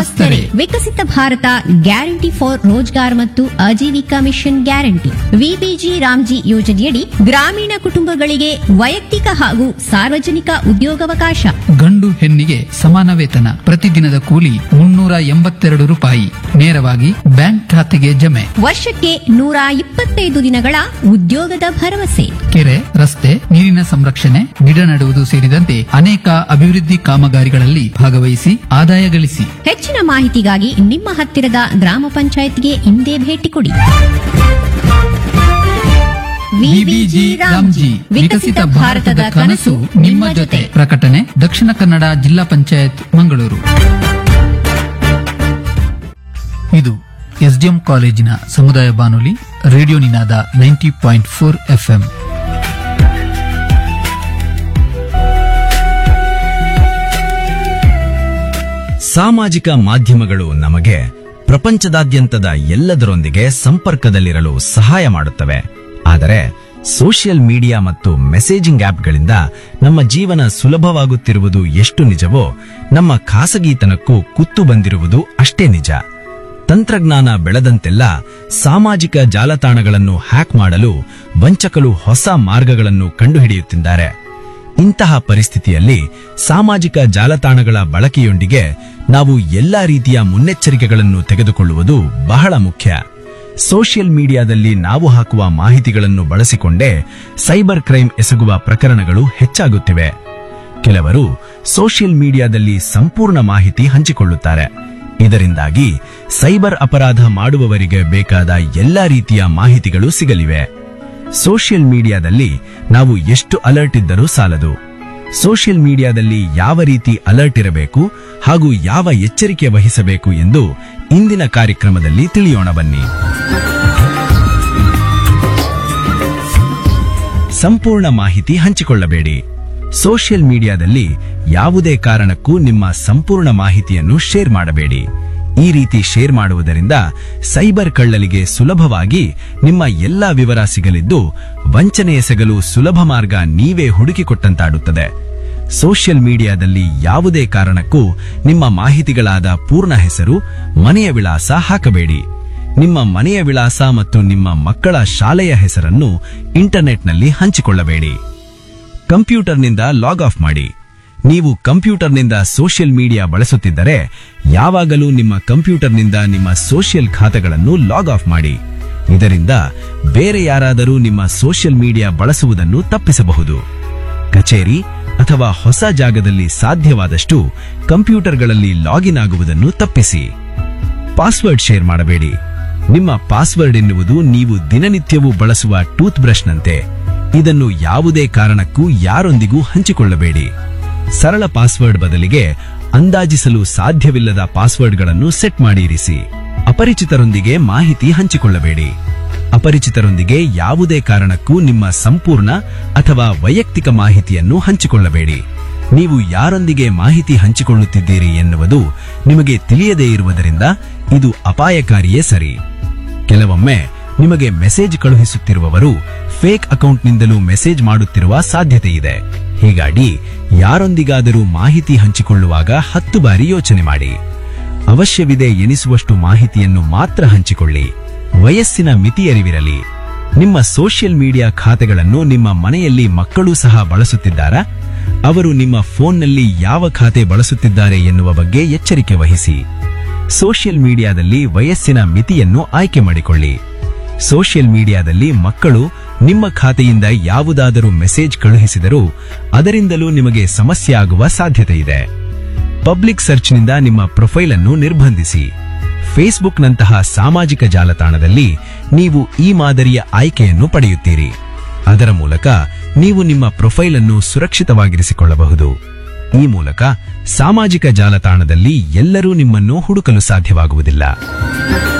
ಸರಿ. Viksit Bharat guarantee for Rozgar ಮತ್ತು Ajeevika mission guarantee V B G RAM G ಯೋಜನೆಯಡಿ ಗ್ರಾಮೀಣ ಕುಟುಂಬಗಳಿಗೆ ವೈಯಕ್ತಿಕ ಹಾಗೂ ಸಾರ್ವಜನಿಕ ಉದ್ಯೋಗಾವಕಾಶ ಗಂಡು ಹೆಣ್ಣಿಗೆ ಸಮಾನ ವೇತನ ಪ್ರತಿದಿನದ ಕೂಲಿ ಮುನ್ನೂರ ಎಂಬತ್ತೆರಡು ರೂಪಾಯಿ ನೇರವಾಗಿ ಬ್ಯಾಂಕ್ ಖಾತೆಗೆ ಜಮೆ ವರ್ಷಕ್ಕೆ ನೂರ ಇಪ್ಪತ್ತೈದು ದಿನಗಳ ಉದ್ಯೋಗದ ಭರವಸೆ ಕೆರೆ ರಸ್ತೆ ನೀರಿನ ಸಂರಕ್ಷಣೆ ಗಿಡ ನೆಡುವುದು ಸೇರಿದಂತೆ ಅನೇಕ ಅಭಿವೃದ್ಧಿ ಕಾಮಗಾರಿಗಳಲ್ಲಿ ಭಾಗವಹಿಸಿ ಆದಾಯ ಗಳಿಸಿ ಹೆಚ್ಚಿನ ಮಾಹಿತಿಗಾಗಿ ನಿಮ್ಮ ಹತ್ತಿರದ ಗ್ರಾಮ ಪಂಚಾಯತ್ಗೆ ಇಂದೇ ಭೇಟಿ ಕೊಡಿ ವಿಬಿಜಿ ರಾಮ್ಜಿ ವಿಕಸಿತ ಭಾರತದ ಕನಸು ನಿಮ್ಮ ಜೊತೆ ಪ್ರಕಟಣೆ ದಕ್ಷಿಣ ಕನ್ನಡ ಜಿಲ್ಲಾ ಪಂಚಾಯತ್ ಮಂಗಳೂರು ಇದು ಎಸ್ಡಿಎಂ ಕಾಲೇಜಿನ ಸಮುದಾಯ ಬಾನುಲಿ radio Ninada ninety point four FM ಸಾಮಾಜಿಕ ಮಾಧ್ಯಮಗಳು ನಮಗೆ ಪ್ರಪಂಚದಾದ್ಯಂತದ ಎಲ್ಲದರೊಂದಿಗೆ ಸಂಪರ್ಕದಲ್ಲಿರಲು ಸಹಾಯ ಮಾಡುತ್ತವೆ ಆದರೆ ಸೋಷಿಯಲ್ ಮೀಡಿಯಾ ಮತ್ತು ಮೆಸೇಜಿಂಗ್ ಆಪ್ಗಳಿಂದ ನಮ್ಮ ಜೀವನ ಸುಲಭವಾಗುತ್ತಿರುವುದು ಎಷ್ಟು ನಿಜವೋ ನಮ್ಮ ಖಾಸಗಿತನಕ್ಕೂ ಕುತ್ತು ಬಂದಿರುವುದು ಅಷ್ಟೇ ನಿಜ ತಂತ್ರಜ್ಞಾನ ಬೆಳೆದಂತೆಲ್ಲ ಸಾಮಾಜಿಕ ಜಾಲತಾಣಗಳನ್ನು ಹ್ಯಾಕ್ ಮಾಡಲು ವಂಚಕರು ಹೊಸ ಮಾರ್ಗಗಳನ್ನು ಕಂಡುಹಿಡಿಯುತ್ತಿದ್ದಾರೆ ಇಂತಹ ಪರಿಸ್ಥಿತಿಯಲ್ಲಿ ಸಾಮಾಜಿಕ ಜಾಲತಾಣಗಳ ಬಳಕೆಯೊಂದಿಗೆ ನಾವು ಎಲ್ಲಾ ರೀತಿಯ ಮುನ್ನೆಚ್ಚರಿಕೆಗಳನ್ನು ತೆಗೆದುಕೊಳ್ಳುವುದು ಬಹಳ ಮುಖ್ಯ ಸೋಷಿಯಲ್ ಮೀಡಿಯಾದಲ್ಲಿ ನಾವು ಹಾಕುವ ಮಾಹಿತಿಗಳನ್ನು ಬಳಸಿಕೊಂಡೇ ಸೈಬರ್ ಕ್ರೈಮ್ ಎಸಗುವ ಪ್ರಕರಣಗಳು ಹೆಚ್ಚಾಗುತ್ತಿವೆ ಕೆಲವರು ಸೋಷಿಯಲ್ ಮೀಡಿಯಾದಲ್ಲಿ ಸಂಪೂರ್ಣ ಮಾಹಿತಿ ಹಂಚಿಕೊಳ್ಳುತ್ತಾರೆ ಇದರಿಂದಾಗಿ ಸೈಬರ್ ಅಪರಾಧ ಮಾಡುವವರಿಗೆ ಬೇಕಾದ ಎಲ್ಲಾ ರೀತಿಯ ಮಾಹಿತಿಗಳು ಸಿಗಲಿವೆ ಸೋಷಿಯಲ್ ಮೀಡಿಯಾದಲ್ಲಿ ನಾವು ಎಷ್ಟು ಅಲರ್ಟ್ ಇದ್ದರೂ ಸಾಲದು ಸೋಷಿಯಲ್ ಮೀಡಿಯಾದಲ್ಲಿ ಯಾವ ರೀತಿ ಅಲರ್ಟ್ ಇರಬೇಕು ಹಾಗೂ ಯಾವ ಎಚ್ಚರಿಕೆ ವಹಿಸಬೇಕು ಎಂದು ಇಂದಿನ ಕಾರ್ಯಕ್ರಮದಲ್ಲಿ ತಿಳಿಯೋಣ ಬನ್ನಿ ಸಂಪೂರ್ಣ ಮಾಹಿತಿ ಹಂಚಿಕೊಳ್ಳಬೇಡಿ ಸೋಷಿಯಲ್ ಮೀಡಿಯಾದಲ್ಲಿ ಯಾವುದೇ ಕಾರಣಕ್ಕೂ ನಿಮ್ಮ ಸಂಪೂರ್ಣ ಮಾಹಿತಿಯನ್ನು ಶೇರ್ ಮಾಡಬೇಡಿ ಈ ರೀತಿ ಶೇರ್ ಮಾಡುವುದರಿಂದ ಸೈಬರ್ ಕಳ್ಳಲಿಗೆ ಸುಲಭವಾಗಿ ನಿಮ್ಮ ಎಲ್ಲಾ ವಿವರ ಸಿಗಲಿದ್ದು ವಂಚನೆ ಎಸಗಲು ಸುಲಭ ಮಾರ್ಗ ನೀವೇ ಹುಡುಕಿಕೊಟ್ಟಂತಾಡುತ್ತದೆ ಸೋಷಿಯಲ್ ಮೀಡಿಯಾದಲ್ಲಿ ಯಾವುದೇ ಕಾರಣಕ್ಕೂ ನಿಮ್ಮ ಮಾಹಿತಿಗಳಾದ ಪೂರ್ಣ ಹೆಸರು ಮನೆಯ ವಿಳಾಸ ಹಾಕಬೇಡಿ ನಿಮ್ಮ ಮನೆಯ ವಿಳಾಸ ಮತ್ತು ನಿಮ್ಮ ಮಕ್ಕಳ ಶಾಲೆಯ ಹೆಸರನ್ನು ಇಂಟರ್ನೆಟ್ನಲ್ಲಿ ಹಂಚಿಕೊಳ್ಳಬೇಡಿ ಕಂಪ್ಯೂಟರ್ನಿಂದ ಲಾಗ್ ಆಫ್ ಮಾಡಿ ನೀವು ಕಂಪ್ಯೂಟರ್ನಿಂದ ಸೋಷಿಯಲ್ ಮೀಡಿಯಾ ಬಳಸುತ್ತಿದ್ದರೆ ಯಾವಾಗಲೂ ನಿಮ್ಮ ಕಂಪ್ಯೂಟರ್ನಿಂದ ನಿಮ್ಮ ಸೋಷಿಯಲ್ ಖಾತೆಗಳನ್ನು ಲಾಗ್ ಆಫ್ ಮಾಡಿ ಇದರಿಂದ ಬೇರೆ ಯಾರಾದರೂ ನಿಮ್ಮ ಸೋಷಿಯಲ್ ಮೀಡಿಯಾ ಬಳಸುವುದನ್ನು ತಪ್ಪಿಸಬಹುದು ಕಚೇರಿ ಅಥವಾ ಹೊಸ ಜಾಗದಲ್ಲಿ ಸಾಧ್ಯವಾದಷ್ಟು ಕಂಪ್ಯೂಟರ್ಗಳಲ್ಲಿ ಲಾಗಿನ್ ಆಗುವುದನ್ನು ತಪ್ಪಿಸಿ ಪಾಸ್ವರ್ಡ್ ಶೇರ್ ಮಾಡಬೇಡಿ ನಿಮ್ಮ ಪಾಸ್ವರ್ಡ್ ಎನ್ನುವುದು ನೀವು ದಿನನಿತ್ಯವೂ ಬಳಸುವ ಟೂತ್ ಬ್ರಷ್ನಂತೆ ಇದನ್ನು ಯಾವುದೇ ಕಾರಣಕ್ಕೂ ಯಾರೊಂದಿಗೂ ಹಂಚಿಕೊಳ್ಳಬೇಡಿ ಸರಳ ಪಾಸ್ವರ್ಡ್ ಬದಲಿಗೆ ಅಂದಾಜಿಸಲು ಸಾಧ್ಯವಿಲ್ಲದ ಪಾಸ್ವರ್ಡ್ಗಳನ್ನು ಸೆಟ್ ಮಾಡಿ ಇರಿಸಿ ಅಪರಿಚಿತರೊಂದಿಗೆ ಮಾಹಿತಿ ಹಂಚಿಕೊಳ್ಳಬೇಡಿ ಅಪರಿಚಿತರೊಂದಿಗೆ ಯಾವುದೇ ಕಾರಣಕ್ಕೂ ನಿಮ್ಮ ಸಂಪೂರ್ಣ ಅಥವಾ ವೈಯಕ್ತಿಕ ಮಾಹಿತಿಯನ್ನು ಹಂಚಿಕೊಳ್ಳಬೇಡಿ ನೀವು ಯಾರೊಂದಿಗೆ ಮಾಹಿತಿ ಹಂಚಿಕೊಳ್ಳುತ್ತಿದ್ದೀರಿ ಎನ್ನುವುದು ನಿಮಗೆ ತಿಳಿಯದೇ ಇರುವುದರಿಂದ ಇದು ಅಪಾಯಕಾರಿಯೇ ಸರಿ ಕೆಲವೊಮ್ಮೆ ನಿಮಗೆ ಮೆಸೇಜ್ ಕಳುಹಿಸುತ್ತಿರುವವರು ಫೇಕ್ ಅಕೌಂಟ್ನಿಂದಲೂ ಮೆಸೇಜ್ ಮಾಡುತ್ತಿರುವ ಸಾಧ್ಯತೆ ಇದೆ ಹೀಗಾಗಿ ಯಾರೊಂದಿಗಾದರೂ ಮಾಹಿತಿ ಹಂಚಿಕೊಳ್ಳುವಾಗ ಹತ್ತು ಬಾರಿ ಯೋಚನೆ ಮಾಡಿ ಅವಶ್ಯವಿದೆ ಎನಿಸುವಷ್ಟು ಮಾಹಿತಿಯನ್ನು ಮಾತ್ರ ಹಂಚಿಕೊಳ್ಳಿ ವಯಸ್ಸಿನ ಮಿತಿಯರಿವಿರಲಿ ನಿಮ್ಮ ಸೋಷಿಯಲ್ ಮೀಡಿಯಾ ಖಾತೆಗಳನ್ನು ನಿಮ್ಮ ಮನೆಯಲ್ಲಿ ಮಕ್ಕಳು ಸಹ ಬಳಸುತ್ತಿದ್ದಾರಾ ಅವರು ನಿಮ್ಮ ಫೋನ್ನಲ್ಲಿ ಯಾವ ಖಾತೆ ಬಳಸುತ್ತಿದ್ದಾರೆ ಎನ್ನುವ ಬಗ್ಗೆ ಎಚ್ಚರಿಕೆ ವಹಿಸಿ ಸೋಷಿಯಲ್ ಮೀಡಿಯಾದಲ್ಲಿ ವಯಸ್ಸಿನ ಮಿತಿಯನ್ನು ಆಯ್ಕೆ ಮಾಡಿಕೊಳ್ಳಿ ಸೋಷಿಯಲ್ ಮೀಡಿಯಾದಲ್ಲಿ ಮಕ್ಕಳು ನಿಮ್ಮ ಖಾತೆಯಿಂದ ಯಾವುದಾದರೂ ಮೆಸೇಜ್ ಕಳುಹಿಸಿದರೂ ಅದರಿಂದಲೂ ನಿಮಗೆ ಸಮಸ್ಯೆ ಆಗುವ ಸಾಧ್ಯತೆ ಇದೆ ಪಬ್ಲಿಕ್ ಸರ್ಚ್ನಿಂದ ನಿಮ್ಮ ಪ್ರೊಫೈಲ್ ಅನ್ನು ನಿರ್ಬಂಧಿಸಿ ಫೇಸ್ಬುಕ್ನಂತಹ ಸಾಮಾಜಿಕ ಜಾಲತಾಣದಲ್ಲಿ ನೀವು ಈ ಮಾದರಿಯ ಆಯ್ಕೆಯನ್ನು ಪಡೆಯುತ್ತೀರಿ ಅದರ ಮೂಲಕ ನೀವು ನಿಮ್ಮ ಪ್ರೊಫೈಲ್ ಅನ್ನು ಸುರಕ್ಷಿತವಾಗಿರಿಸಿಕೊಳ್ಳಬಹುದು ಈ ಮೂಲಕ ಸಾಮಾಜಿಕ ಜಾಲತಾಣದಲ್ಲಿ ಎಲ್ಲರೂ ನಿಮ್ಮನ್ನು ಹುಡುಕಲು ಸಾಧ್ಯವಾಗುವುದಿಲ್ಲ